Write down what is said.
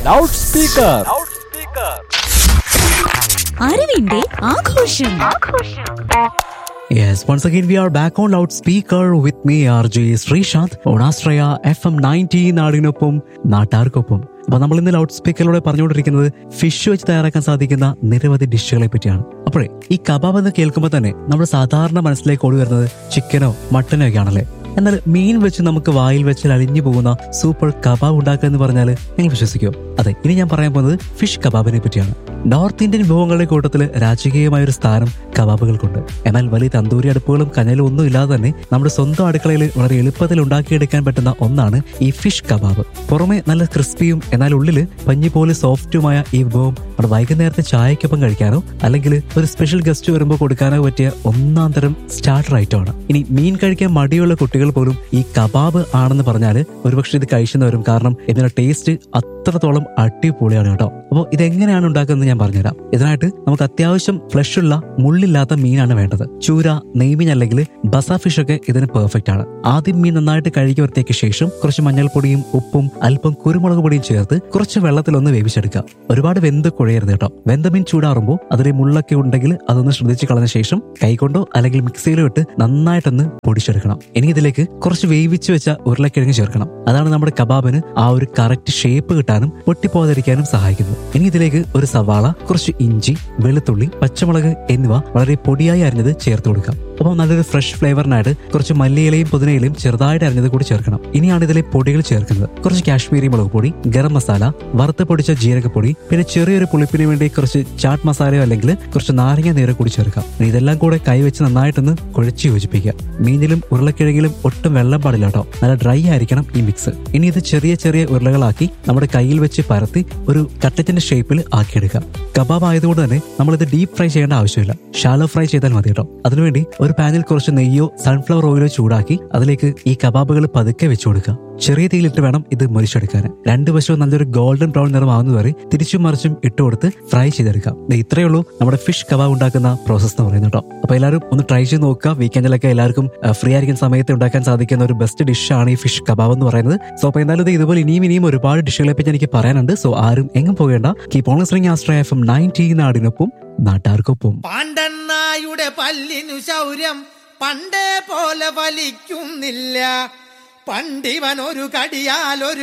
loud speaker അറിവിന്റെ ആഘോഷം Yes, once again we are back on loudspeaker with me RJ Sreesanth ഓണാശ്രയ F M nineteen നാടിനൊപ്പം നാട്ടാർക്കൊപ്പം അപ്പൊ നമ്മൾ ഇന്ന് ലൗഡ് സ്പീക്കറിലൂടെ പറഞ്ഞുകൊണ്ടിരിക്കുന്നത് ഫിഷ് വെച്ച് തയ്യാറാക്കാൻ സാധിക്കുന്ന നിരവധി ഡിഷുകളെ പറ്റിയാണ് അപ്പോഴേ ഈ കബാബ് എന്ന് കേൾക്കുമ്പോൾ തന്നെ നമ്മൾ സാധാരണ മനസ്സിലേക്ക് ഓടി വരുന്നത് ചിക്കനോ മട്ടനോ ഒക്കെ ആണല്ലേ എന്നാൽ മീൻ വെച്ച് നമുക്ക് വായിൽ വെച്ച് അലിഞ്ഞു പോകുന്ന സൂപ്പർ കബാബ് ഉണ്ടാക്കുക എന്ന് പറഞ്ഞാൽ നിങ്ങൾ വിശ്വസിക്കുമോ അതെ ഇനി ഞാൻ പറയാൻ പോകുന്നത് ഫിഷ് കബാബിനെ പറ്റിയാണ് നോർത്ത് ഇന്ത്യൻ വിഭവങ്ങളുടെ കൂട്ടത്തിൽ രാജകീയമായ ഒരു സ്ഥാനം കബാബുകൾക്കുണ്ട് എന്നാൽ വലിയ തന്തൂരി അടുപ്പുകളും കനലും ഒന്നും ഇല്ലാതെ തന്നെ നമ്മുടെ സ്വന്തം അടുക്കളയിൽ വളരെ എളുപ്പത്തിൽ ഉണ്ടാക്കിയെടുക്കാൻ പറ്റുന്ന ഒന്നാണ് ഈ ഫിഷ് കബാബ് പുറമെ നല്ല ക്രിസ്പിയും എന്നാൽ ഉള്ളിൽ പഞ്ഞി പോലെ സോഫ്റ്റുമായ ഈ വിഭവം നമ്മുടെ വൈകുന്നേരത്തെ ചായക്കൊപ്പം കഴിക്കാനോ അല്ലെങ്കിൽ ഒരു സ്പെഷ്യൽ ഗസ്റ്റ് വരുമ്പോൾ കൊടുക്കാനോ പറ്റിയ ഒന്നാം തരം സ്റ്റാർട്ടർ ഐറ്റം ആണ് ഇനി മീൻ കഴിക്കാൻ മടിയുള്ള കുട്ടികൾ പോലും ഈ കബാബ് ആണെന്ന് പറഞ്ഞാൽ ഒരുപക്ഷെ ഇത് കഴിച്ചെന്ന് വരും കാരണം ഇതിന്റെ ടേസ്റ്റ് അത്രത്തോളം അടിപൊളിയാണ് കേട്ടോ അപ്പോൾ ഇതെങ്ങനെയാണ് ഉണ്ടാക്കുന്നത് ഞാൻ പറഞ്ഞുതരാം ഇതിനായിട്ട് നമുക്ക് അത്യാവശ്യം ഫ്ലഷ് ഉള്ള മുള്ളില്ലാത്ത മീനാണ് വേണ്ടത് ചൂര നെയ്മീൻ അല്ലെങ്കിൽ ബസ ഫിഷ് ഒക്കെ ഇതിന് പെർഫെക്റ്റ് ആണ് ആദ്യം മീൻ നന്നായിട്ട് കഴുകി വൃത്തിയാക്കിയ ശേഷം കുറച്ച് മഞ്ഞൾപ്പൊടിയും ഉപ്പും അല്പം കുരുമുളക് പൊടിയും ചേർത്ത് കുറച്ച് വെള്ളത്തിലൊന്ന് വേവിച്ചെടുക്കുക ഒരുപാട് വെന്ത് കുഴയരുത് കേട്ടോ വെന്ത മീൻ ചൂടാറുമ്പോൾ അതിലെ മുള്ളൊക്കെ ഉണ്ടെങ്കിൽ അതൊന്ന് ശ്രദ്ധിച്ച് കളഞ്ഞ ശേഷം കൈകൊണ്ടോ അല്ലെങ്കിൽ മിക്സിയിലോ ഇട്ട് നന്നായിട്ടൊന്ന് പൊടിച്ചെടുക്കണം ഇനി ഇതിലേക്ക് കുറച്ച് വേവിച്ച് വെച്ച ഉരുളക്കിഴങ്ങ് ചേർക്കണം അതാണ് നമ്മുടെ കബാബിന് ആ ഒരു കറക്റ്റ് ഷേപ്പ് കിട്ടാനും പൊട്ടിപ്പോകാതിരിക്കാനും സഹായിക്കുന്നത് ഇനി ഇതിലേക്ക് ഒരു സവാള കുറച്ച് ഇഞ്ചി വെളുത്തുള്ളി പച്ചമുളക് എന്നിവ വളരെ പൊടിയായി അരിഞ്ഞത് ചേർത്ത് കൊടുക്കാം അപ്പോൾ നല്ലൊരു ഫ്രഷ് ഫ്ലേവറിനായിട്ട് കുറച്ച് മല്ലിയിലയും പുതിനയിലയും ചെറുതായിട്ട് അരിഞ്ഞത് കൂടി ചേർക്കണം ഇനിയാണ് ഇതിലെ പൊടികൾ ചേർക്കുന്നത് കുറച്ച് കാശ്മീരി മുളക് പൊടി ഗരം മസാല വറുത്ത് പൊടിച്ച ജീരകപ്പൊടി പിന്നെ ചെറിയൊരു പുളിപ്പിന് വേണ്ടി കുറച്ച് ചാട്ട് മസാലയോ അല്ലെങ്കിൽ കുറച്ച് നാരങ്ങ നീര് കൂടി ചേർക്കാം ഇനി ഇതെല്ലാം കൂടെ കൈവച്ച് നന്നായിട്ടൊന്ന് കുഴച്ച് യോജിപ്പിക്കുക മീനിലും ഉരുളക്കിഴങ്ങിലും ഒട്ടും വെള്ളം പാടില്ല കേട്ടോ നല്ല ഡ്രൈ ആയിരിക്കണം ഈ മിക്സ് ഇനി ഇത് ചെറിയ ചെറിയ ഉരുളകളാക്കി നമ്മുടെ കയ്യിൽ വെച്ച് പരത്തി ഒരു കട്ടറ്റിന്റെ ഷേപ്പിൽ ആക്കിയെടുക്കാം കബാബ് ആയതുകൊണ്ട് തന്നെ നമ്മളിത് ഡീപ് ഫ്രൈ ചെയ്യേണ്ട ആവശ്യമില്ല ഷാലോ ഫ്രൈ ചെയ്താൽ മതി കേട്ടോ അതിനുവേണ്ടി ഒരു പാനിൽ കുറച്ച് നെയ്യോ സൺഫ്ലവർ ഓയിലോ ചൂടാക്കി അതിലേക്ക് ഈ കബാബുകൾ പതുക്കെ വെച്ചു കൊടുക്കുക ചെറിയ തീയിലിട്ട് വേണം ഇത് മുരിച്ചെടുക്കാൻ രണ്ട് വശവും നല്ലൊരു ഗോൾഡൻ ബ്രൗൺ നിറമാവുന്നത് വരെ തിരിച്ചും മറിച്ചും ഇട്ട് കൊടുത്ത് ഫ്രൈ ചെയ്തെടുക്കാം ദേ ഇത്രയേ ഉള്ളൂ നമ്മുടെ ഫിഷ് കബാബ് ഉണ്ടാക്കുന്ന പ്രോസസ് എന്ന് പറയുന്നത് കേട്ടോ അപ്പൊ എല്ലാവരും ഒന്ന് ട്രൈ ചെയ്ത് നോക്കുക വീക്കെൻഡിലൊക്കെ എല്ലാവർക്കും ഫ്രീ ആയിരിക്കുന്ന സമയത്ത് ഉണ്ടാക്കാൻ സാധിക്കുന്ന ഒരു ബെസ്റ്റ് ഡിഷാണ് ഈ ഫിഷ് കബാബ് എന്ന് പറയുന്നത് സോ അപ്പൊ എന്തായാലും ഇത് ഇതുപോലെ ഇനിയും ഇനിയും ഒരുപാട് ഡിഷുകളെ പറ്റി എനിക്ക് പറയാനുണ്ട് സോ ആരും എങ്ങും പോകേണ്ട keep on listening Astra F M nineteen നാടിനൊപ്പം നാട്ടാർക്കൊപ്പം പാണ്ഡന്നായുടെ പല്ലിനു ശൗര്യം പണ്ടേ പോലെ വലിക്കുന്നില്ല പണ്ടിവൻ ഒരു കടിയാൽ ഒരു